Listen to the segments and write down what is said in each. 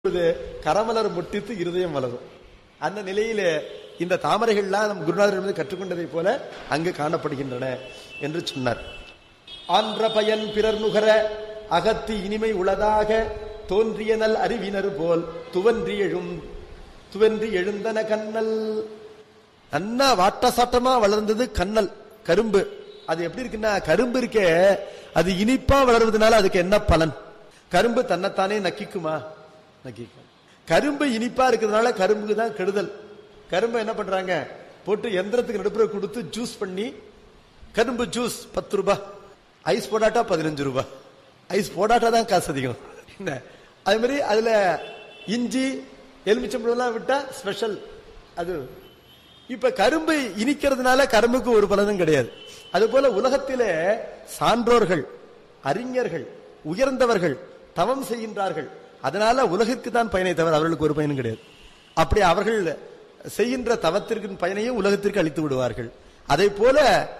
இப்பொழுது கரமலர் முட்டித்து இருதயம் வளரும் அந்த நிலையிலே இந்த தாமரைகள்லாம் நம் குருநாதரிடமிருந்து கற்றுக்கொண்டதைப் போல அங்கு காணப்படுகின்றன என்று சொன்னார் ஆன்ற பயன் பிறர் நுகர அகத்து இனிமை உளதாக தோன்றிய நல் அறிவினர் போல் துவன்றி எழும் துவன்றி எழுந்தன கண்ணல் நன்னா வாட்ட சாட்டமா வளர்ந்தது கண்ணல் கரும்பு அது எப்படி இருக்குன்னா கரும்பு இருக்கே அது இனிப்பா வளர்வதனால அதுக்கு என்ன பலன் கரும்பு தன்னைத்தானே நக்கிக்குமா நக்கிக்கும் கரும்பு இனிப்பா இருக்கிறதுனால கரும்புக்கு தான் கெடுதல் கரும்பு என்ன பண்றாங்க போட்டு எந்திரத்துக்கு நடுப்புற கொடுத்து ஜூஸ் பண்ணி கரும்பு ஜூஸ் பத்து ரூபாய் ஐஸ் போடாட்டா பதினஞ்சு ரூபாய் ஐஸ் போடாட்டா தான் காசு அதிகம் என்ன அது மாதிரி அதுல இஞ்சி எலுமிச்சம்பழம்லாம் விட்டா ஸ்பெஷல் அது இப்ப கரும்பு இனிக்கிறதுனால கரும்புக்கு ஒரு பலனும் கிடையாது அதுபோல உலகத்திலே சான்றோர்கள் அறிஞர்கள் உயர்ந்தவர்கள் தவம் செய்கின்றார்கள் அதனால உலகிற்கு தான் பயனை தவிர அவர்களுக்கு ஒரு பயனும் கிடையாது அப்படி அவர்கள் செய்கின்ற தவத்திற்கு பயனையும் உலகத்திற்கு அளித்து விடுவார்கள் அதை போல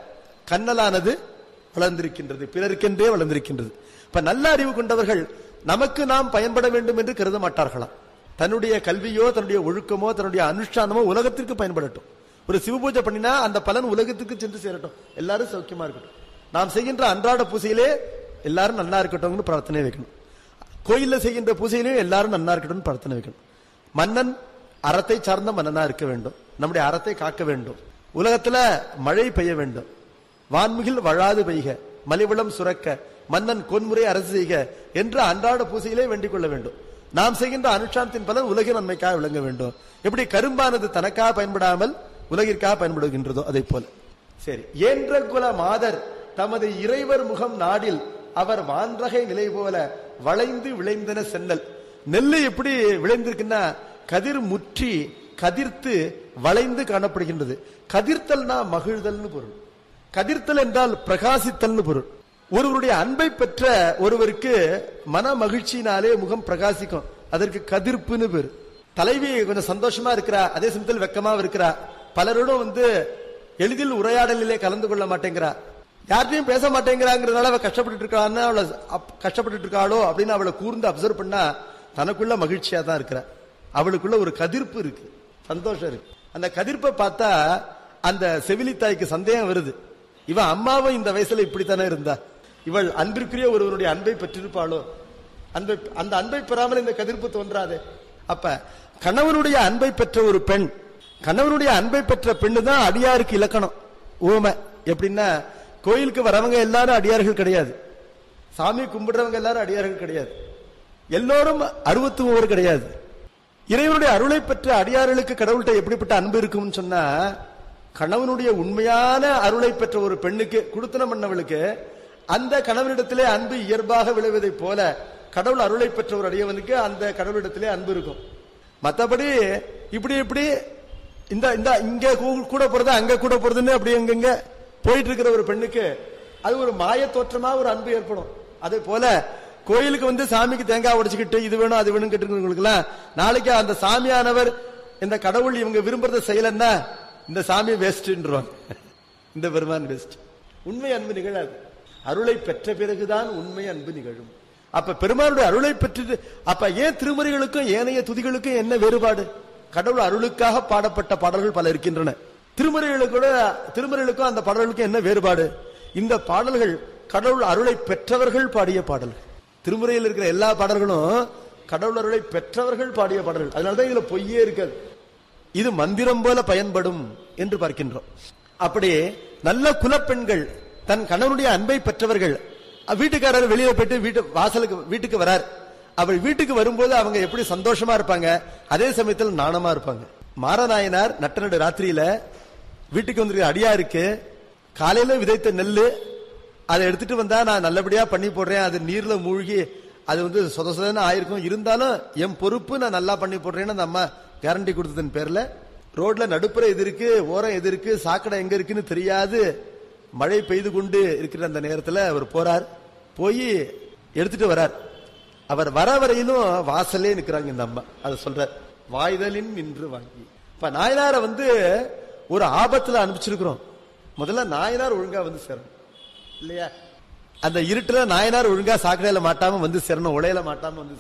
கண்ணலானது வளர்ந்திருக்கின்றது பிறருக்கென்றே வளர்ந்திருக்கின்றது இப்ப நல்ல அறிவு கொண்டவர்கள் நமக்கு நாம் பயன்பட வேண்டும் என்று கருத மாட்டார்களாம் தன்னுடைய கல்வியோ தன்னுடைய ஒழுக்கமோ தன்னுடைய அனுஷ்டானமோ உலகத்திற்கு பயன்படட்டும் ஒரு சிவபூஜை பண்ணினா அந்த பலன் உலகத்துக்கு சென்று சேரட்டும் எல்லாரும் சௌக்கியமா இருக்கட்டும் நாம் செய்கின்ற அன்றாட பூஜையிலே எல்லாரும் நல்லா இருக்கட்டும்னு பிரார்த்தனை வைக்கணும் கோயில்ல செய்கின்ற பூஜையிலும் எல்லாரும் நன்னா இருக்கட்டும்னு பிரார்த்தனை வைக்கணும் மன்னன் அறத்தை சார்ந்த மன்னனா இருக்க வேண்டும் நம்முடைய அறத்தை காக்க வேண்டும் உலகத்துல மழை பெய்ய வேண்டும் வான்மிகில் வழாது பெய்க மலிவளம் சுரக்க மன்னன் கொன்முறை அரசு செய்க என்று அன்றாட பூசையிலே வேண்டிக் கொள்ள வேண்டும் நாம் செய்கின்ற அனுஷ்டானத்தின் பலன் உலக நன்மைக்காக விளங்க வேண்டும் எப்படி கரும்பானது தனக்காக பயன்படாமல் உலகிற்காக பயன்படுகின்றதோ அதை போல சரி ஏன்ற குல மாதர் தமது இறைவர் முகம் நாடில் அவர் வான்றகை நிலை போல வளைந்து விளைந்தன சென்னல் நெல்லு எப்படி விளைந்திருக்குன்னா கதிர் முற்றி கதிர்த்து வளைந்து காணப்படுகின்றது கதிர்த்தல்னா மகிழ்தல்னு பொருள் கதிர்த்தல் என்றால் பிரகாசித்தல்னு பொருள் ஒருவருடைய அன்பை பெற்ற ஒருவருக்கு மன மகிழ்ச்சியினாலே முகம் பிரகாசிக்கும் அதற்கு கதிர்ப்புன்னு பேரு தலைவி கொஞ்சம் சந்தோஷமா இருக்கிறா அதே சமயத்தில் வெக்கமா இருக்கிறா பலரோடும் வந்து எளிதில் உரையாடலிலே கலந்து கொள்ள மாட்டேங்கிறா யார்ட்டையும் பேச மாட்டேங்கிறாங்கிறதுனால அவ கஷ்டப்பட்டு இருக்கான்னு அவளை அப்- கஷ்டப்பட்டுட்டு இருக்காளோ அப்படின்னு அவளை கூர்ந்து அப்சர்வ் பண்ணா தனக்குள்ள மகிழ்ச்சியா தான் இருக்கிறா அவளுக்குள்ள ஒரு கதிர்ப்பு இருக்கு சந்தோஷம் இருக்கு அந்த கதிர்ப்பை பார்த்தா அந்த செவிலி தாய்க்கு சந்தேகம் வருது இவன் அம்மாவும் இந்த வயசுல இப்படித்தானே இருந்தா இவள் அன்பிற்குரிய ஒருவருடைய அன்பை பெற்றிருப்பாளோ அன்பை அந்த அன்பை பெறாமல் இந்த கதிர்ப்பு தோன்றாதே அப்ப கணவனுடைய அன்பை பெற்ற ஒரு பெண் கணவனுடைய அன்பை பெற்ற பெண்ணு தான் அடியாருக்கு இலக்கணம் ஊமை எப்படின்னா கோயிலுக்கு வரவங்க எல்லாரும் அடியார்கள் கிடையாது சாமி கும்பிடுறவங்க எல்லாரும் அடியார்கள் கிடையாது எல்லோரும் அறுபத்தி மூவர் கிடையாது இறைவனுடைய அருளை பெற்ற அடியார்களுக்கு கடவுள்கிட்ட எப்படிப்பட்ட அன்பு இருக்கும்னு சொன்னா கணவனுடைய உண்மையான அருளை பெற்ற ஒரு பெண்ணுக்கு குடுத்தனம் பண்ணவளுக்கு அந்த கணவனிடத்திலே அன்பு இயல்பாக விளைவதைப் போல கடவுள் அருளை பெற்ற ஒரு அடியவனுக்கு அந்த கடவுளிடத்திலே அன்பு இருக்கும் மத்தபடி இப்படி இப்படி இந்த இந்த இங்க கூ- கூட போறது அங்க கூட போறதுன்னு அப்படி அங்கங்க போயிட்டு இருக்கிற ஒரு பெண்ணுக்கு அது ஒரு மாய தோற்றமா ஒரு அன்பு ஏற்படும் அதே போல கோயிலுக்கு வந்து சாமிக்கு தேங்காய் உடைச்சுக்கிட்டு இது வேணும் அது வேணும் கேட்டுக்கிறவங்களுக்குலாம் நாளைக்கு அந்த சாமியானவர் இந்த கடவுள் இவங்க விரும்புறத செய்யலன்னா இந்த சாமி வேஸ்ட்ன்றவாங்க இந்த பெருமான் வேஸ்ட் உண்மை அன்பு நிகழாது அருளை பெற்ற பிறகுதான் உண்மை அன்பு நிகழும் அப்ப பெருமானுடைய அருளை பெற்று அப்ப ஏன் திருமறைகளுக்கும் ஏனைய துதிகளுக்கும் என்ன வேறுபாடு கடவுள் அருளுக்காக பாடப்பட்ட பாடல்கள் பல இருக்கின்றன திருமறைகளுக்கூட திருமறைகளுக்கும் அந்த பாடல்களுக்கும் என்ன வேறுபாடு இந்த பாடல்கள் கடவுள் அருளை பெற்றவர்கள் பாடிய பாடல்கள் திருமுறையில் இருக்கிற எல்லா பாடல்களும் கடவுள் அருளை பெற்றவர்கள் பாடிய பாடல்கள் அதனாலதான் இதுல பொய்யே இருக்காது இது மந்திரம் போல பயன்படும் என்று பார்க்கின்றோம் அப்படி நல்ல குலப்பெண்கள் தன் கணவனுடைய அன்பை பெற்றவர்கள் அஹ் வீட்டுக்காரர் வெளியில போயிட்டு வீட்டு வாசலுக்கு வீட்டுக்கு வரார் அவர் வீட்டுக்கு வரும்போது அவங்க எப்படி சந்தோஷமா இருப்பாங்க அதே சமயத்தில் நாணமா இருப்பாங்க மாரநாயனார் நட்ட நடு ராத்திரியில வீட்டுக்கு வந்திருக்க அடியா இருக்கு காலையில விதைத்த நெல்லு அதை எடுத்துட்டு வந்தா நான் நல்லபடியா பண்ணி போடுறேன் அது நீர்ல மூழ்கி அது வந்து சொத சொதன்னு ஆயிருக்கும் இருந்தாலும் என் பொறுப்பு நான் நல்லா பண்ணி போடுறேன்னு அந்த அம்மா கேரண்டி கொடுத்ததன் பேர்ல ரோட்ல நடுப்புற எது இருக்கு ஓரம் எது இருக்கு சாக்கடை எங்க இருக்குன்னு தெரியாது மழை பெய்து கொண்டு இருக்கிற அந்த நேரத்துல அவர் போறார் போய் எடுத்துட்டு வரார் அவர் வர வரையிலும் வாசல்லே நிக்கிறாங்க இந்த அம்மா அதை சொல்றார் வாய்தலின் நின்று வாங்கி இப்ப நாயனாரை வந்து ஒரு ஆபத்துல அனுப்பிச்சிருக்கிறோம் முதல்ல நாயனார் ஒழுங்கா வந்து சேரணும் இல்லையா அந்த இருட்டுல நாயனார் ஒழுங்கா சாக்கடையில மாட்டாம வந்து சேரணும் உலையில மாட்டாம வந்து சேரணும்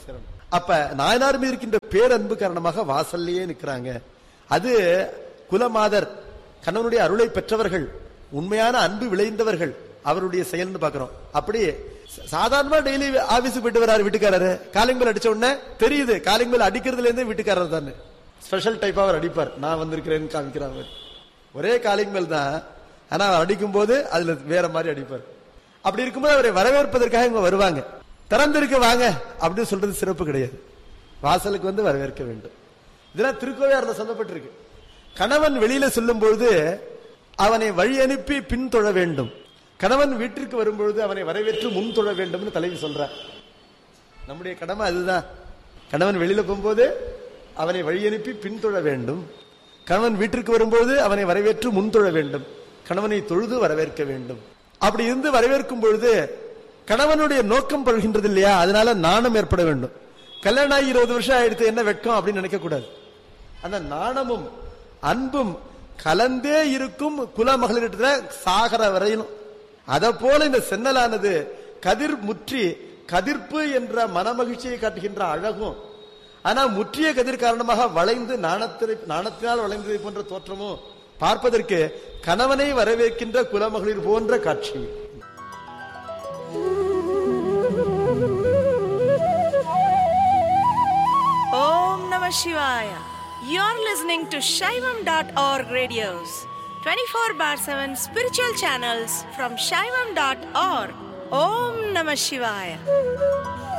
அப்ப நாயனார் மீது இருக்கின்ற பேரன்பு காரணமாக வாசல்லையே நிக்கிறாங்க அது குலமாதர் கணவனுடைய அருளை பெற்றவர்கள் உண்மையான அன்பு விளைந்தவர்கள் அவருடைய செயல்னு பாக்குறோம் அப்படி ச- சாதாரணமா டெய்லி ஆபீஸுக்கு போயிட்டு வராரு வீட்டுக்காரரு காலிங் பெல் அடிச்ச உடனே தெரியுது காலிங் பெல் அடிக்கிறதுல இருந்தே வீட்டுக்காரர் தானே ஸ்பெஷல் டைப் அவர் அடிப்பார் நான் வந்திருக்கிறேன்னு காமிக்கிறார் அவர். ஒரே காலிங் பெல் தான் ஆனா அவர் அடிக்கும் போது அதுல வேற மாதிரி அடிப்பார் அப்படி இருக்கும்போது அவரை வரவேற்பதற்காக இவங்க வருவாங்க திறந்திருக்க வாங்க அப்படின்னு சொல்றது சிறப்பு கிடையாது வாசலுக்கு வந்து வரவேற்க வேண்டும் இதெல்லாம் திருக்கோவையார்ல சொல்லப்பட்டிருக்கு கணவன் வெளியில சொல்லும் பொழுது அவனை வழி அனுப்பி பின் தொழ வேண்டும் கணவன் வீட்டிற்கு வரும்பொழுது அவனை வரவேற்று முன் தொழ வேண்டும்னு தலைவி சொல்றார் நம்முடைய கடமை அதுதான் கணவன் வெளியில போகும்போது அவனை வழி அனுப்பி பின்தொழ வேண்டும் கணவன் வீட்டிற்கு வரும்போது அவனை வரவேற்று முன்தொழ வேண்டும் கணவனை தொழுது வரவேற்க வேண்டும் அப்படி இருந்து வரவேற்கும் பொழுது கணவனுடைய நோக்கம் பழுகின்றது இல்லையா அதனால நாணம் ஏற்பட வேண்டும் கல்யாணம் ஆகி இருபது வருஷம் ஆயிடுத்து என்ன வெட்கம் அப்படின்னு நினைக்க கூடாது அந்த நாணமும் அன்பும் கலந்தே இருக்கும் குல மகளிரிடத்துல சாகர வரையிலும் அத போல இந்த சென்னலானது கதிர் முற்றி கதிர்ப்பு என்ற மனமகிழ்ச்சியை காட்டுகின்ற அழகும் ஆனா முற்றிய கதிர் காரணமாக வளைந்து நாணத்தினை நாணத்தினால் வளைந்ததை போன்ற தோற்றமும் பார்ப்பதற்கு கணவனை வரவேற்கின்ற குலமகளிர் போன்ற காட்சி Om Namah Shivaya. You're listening to Shaivam.org radios, 24 bar 7 spiritual channels from Shaivam.org. Om Namah Shivaya.